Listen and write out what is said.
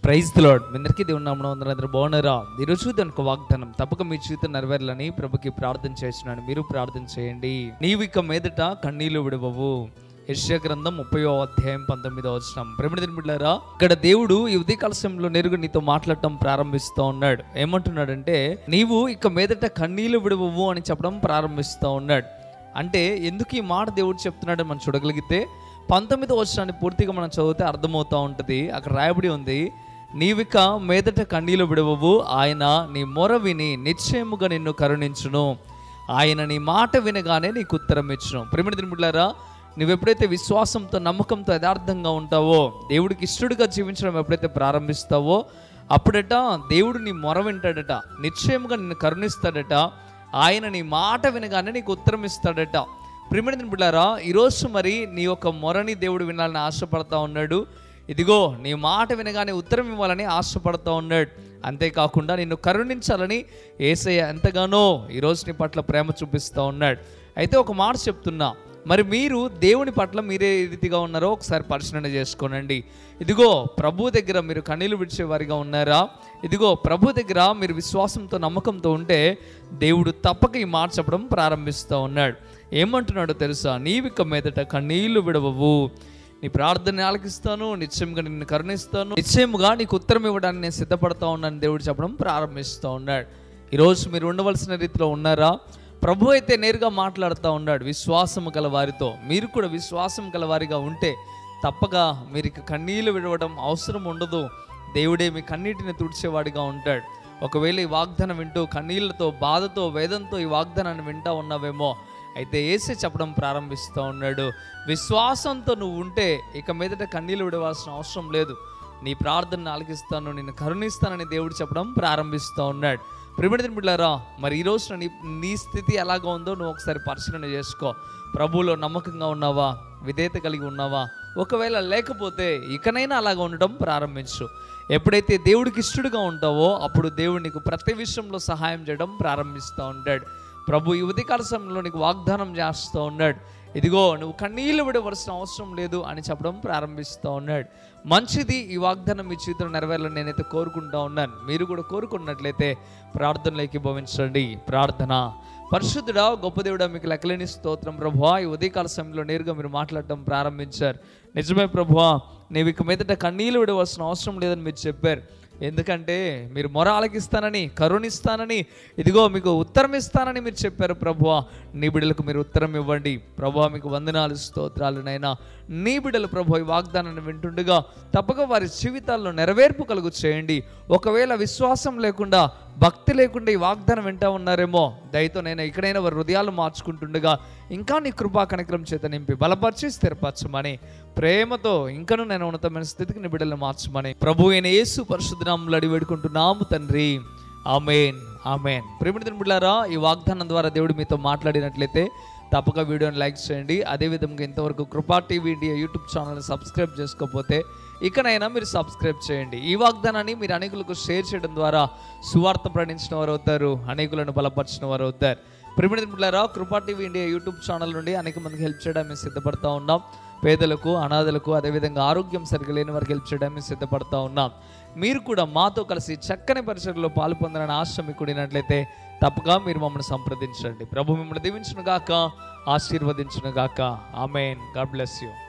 praise lord మీ అందరికీ దేవుని నామన అందరూ బాగున్నారా ఈరోజు దానికి వాగ్దానం తప్పక మీ జీవితం నెరవేరాలని ప్రభుకి ప్రార్థన చేస్తున్నాను మీరు ప్రార్థన చేయండి నీవు ఇక మీదట కన్నీళ్లు విడవవు యెషయా గ్రంథం ముప్పై అధ్యాయం పంతొమ్మిదో వచ్చిన ప్రేమిడి బిడ్డారా ఇక్కడ దేవుడు ఈ ఉదయకాల సమయంలో నేరుగా నీతో మాట్లాడటం ప్రారంభిస్తూ ఉన్నాడు ఏమంటున్నాడంటే నీవు ఇక మీదట కన్నీళ్లు విడవవు అని చెప్పడం ప్రారంభిస్తూ ఉన్నాడు అంటే ఎందుకు ఈ మాట దేవుడు చెప్తున్నాడు మనం చూడగలిగితే పంతొమ్మిదో వచ్చాన్ని పూర్తిగా మనం చదివితే అర్థమవుతూ ఉంటుంది అక్కడ రాయబడి ఉంది నీవిక మీదట కన్నీలు విడవవు ఆయన నీ మొర విని నిశ్చయముగా నిన్ను కరుణించును ఆయన నీ మాట వినగానే నీకు ఉత్తరం ఇచ్చును ప్రేమిడి దినములారా నువ్వు ఎప్పుడైతే విశ్వాసంతో నమ్మకంతో యథార్థంగా ఉంటావో దేవుడికి ఇష్టడుగా జీవించడం ఎప్పుడైతే ప్రారంభిస్తావో అప్పుడట దేవుడు నీ మొర వింటాడట నిశ్చయముగా నిన్ను కరుణిస్తాడట ఆయన నీ మాట వినగానే నీకు ఉత్తరం ఇస్తాడట ప్రిమిడిని బిడ్డారా ఈరోజు మరి నీ యొక్క మొరని దేవుడు వినాలని ఆశపడతా ఉన్నాడు ఇదిగో నీ మాట వినగానే ఉత్తరం ఇవ్వాలని ఆశపడతా ఉన్నాడు అంతేకాకుండా నిన్ను కరుణించాలని ఏసయ్య ఎంతగానో ఈరోజు నీ పట్ల ప్రేమ చూపిస్తూ ఉన్నాడు అయితే ఒక మాట చెప్తున్నా మరి మీరు దేవుని పట్ల మీరే ఏ రీతిగా ఉన్నారో ఒకసారి పరిశీలన చేసుకోనండి ఇదిగో ప్రభు దగ్గర మీరు కన్నీళ్ళు విడిచే వారిగా ఉన్నారా ఇదిగో ప్రభు దగ్గర మీరు విశ్వాసంతో నమ్మకంతో ఉంటే దేవుడు తప్పక ఈ మాట చెప్పడం ప్రారంభిస్తూ ఉన్నాడు ఏమంటున్నాడో తెలుసా నీవిక మీదట కన్నీళ్లు విడవవు నీ ప్రార్థన ఆలకిస్తాను నిశ్చయముగా నిన్ను కరుణిస్తాను నిశ్చయముగా నీకు ఉత్తరం ఇవ్వడానికి నేను సిద్ధపడతా ఉన్నాను దేవుడు చెప్పడం ప్రారంభిస్తూ ఉన్నాడు ఈరోజు మీరు ఉండవలసిన రీతిలో ఉన్నారా ప్రభు అయితే నేరుగా మాట్లాడుతూ ఉన్నాడు విశ్వాసము గల వారితో మీరు కూడా విశ్వాసం గల వారిగా ఉంటే తప్పగా మీరు ఇక కన్నీళ్లు విడవడం అవసరం ఉండదు దేవుడే మీ కన్నీటిని తుడిచేవాడిగా ఉంటాడు ఒకవేళ ఈ వాగ్దానం వింటూ కన్నీళ్లతో బాధతో వేదంతో ఈ వాగ్దానాన్ని వింటా ఉన్నావేమో అయితే ఏసే చెప్పడం ప్రారంభిస్తూ ఉన్నాడు విశ్వాసంతో నువ్వు ఉంటే ఇక మీదట కన్నీళ్ళు విడవలసిన అవసరం లేదు నీ ప్రార్థనను ఆలకిస్తాను నిన్ను కరుణిస్తానని దేవుడు చెప్పడం ప్రారంభిస్తూ ఉన్నాడు ప్రిమిడి బిడ్డారా మరి ఈ రోజున నీ నీ స్థితి ఎలాగ ఉందో నువ్వు ఒకసారి పరిశీలన చేసుకో ప్రభువులో నమ్మకంగా ఉన్నావా విధేయత కలిగి ఉన్నావా ఒకవేళ లేకపోతే ఇకనైనా అలాగ ఉండటం ప్రారంభించు ఎప్పుడైతే దేవుడికి ఇష్టడుగా ఉంటావో అప్పుడు దేవుడు నీకు ప్రతి విషయంలో సహాయం చేయడం ప్రారంభిస్తూ ఉంటాడు ప్రభు ఈ ఉదయకాల సమయంలో నీకు వాగ్దానం చేస్తూ ఉన్నాడు ఇదిగో నువ్వు కన్నీళ్ళు విడవలసిన అవసరం లేదు అని చెప్పడం ప్రారంభిస్తూ ఉన్నాడు మంచిది ఈ వాగ్దానం మీ జీవితంలో నెరవేరాలని నేనైతే కోరుకుంటా ఉన్నాను మీరు కూడా కోరుకున్నట్లయితే ప్రార్థనలోకి భవించండి ప్రార్థన పరిశుద్ధుడా గొప్ప దేవుడా మీకు లెక్కలేని స్తోత్రం ప్రభువా ఈ ఉదయకాల సమయంలో నేరుగా మీరు మాట్లాడటం ప్రారంభించారు నిజమే ప్రభువా నీవు ఇక మీదట కన్నీళ్ళు విడవలసిన అవసరం లేదని మీరు చెప్పారు ఎందుకంటే మీరు మొర ఆలకిస్తానని కరుణిస్తానని ఇదిగో మీకు ఉత్తరం ఇస్తానని మీరు చెప్పారు ప్రభువా నీ బిడ్డలకు మీరు ఉత్తరం ఇవ్వండి ప్రభువా మీకు వందనాలు స్తోత్రాలు నైనా నీ బిడ్డలు ప్రభు ఈ వాగ్దానాన్ని వింటుండగా తప్పక వారి జీవితాల్లో నెరవేర్పు కలుగు చేయండి ఒకవేళ విశ్వాసం లేకుండా భక్తి లేకుండా ఈ వాగ్దానం వింటా ఉన్నారేమో దయతో నేను ఇక్కడైనా వారి హృదయాలు మార్చుకుంటుండగా ఇంకా నీ కృపా కనికరం చేత నింపి బలపరిచి స్థిరపరచమని ప్రేమతో ఇంకను నేను ఉన్నతమైన స్థితికి నీ బిడ్డలు మార్చమని ప్రభు అయిన యేసు పరిశుద్ధనాములు అడిగి వేడుకుంటున్నాము తండ్రి ఆమెన్ ఆమెన్ ప్రేమిడిని బిడ్డారా ఈ వాగ్దానం ద్వారా దేవుడు మీతో మాట్లాడినట్లయితే తప్పక వీడియోని లైక్ చేయండి అదేవిధంగా ఇంతవరకు కృపా టీవీ ఇండియా యూట్యూబ్ ఛానల్ని సబ్స్క్రైబ్ చేసుకోకపోతే ఇకనైనా మీరు సబ్స్క్రైబ్ చేయండి ఈ వాగ్దానాన్ని మీరు అనేకులకు షేర్ చేయడం ద్వారా సువార్త ప్రకటించిన వారు అవుతారు అనేకులను బలపరిచిన వారు అవుతారు ప్రిమిడి బిడ్డారా కృపా టీవీ ఇండియా యూట్యూబ్ ఛానల్ నుండి అనేక మందికి హెల్ప్ చేయడానికి మేము సిద్ధపడతా ఉన్నాం పేదలకు అనాథలకు అదేవిధంగా ఆరోగ్యం సరిగ్గా లేని వారికి హెల్ప్ చేయడానికి మేము సిద్ధపడతా ఉన్నాం మీరు కూడా మాతో కలిసి చక్కని పరిచయలో పాలు పొందాలని ఆశ మీకు కూడినట్లయితే తప్పగా మీరు మమ్మల్ని సంప్రదించండి ప్రభు మిమ్మల్ని దీవించును గాక ఆశీర్వదించును గాక ఆమెన్ గాడ్ బ్లెస్ యూ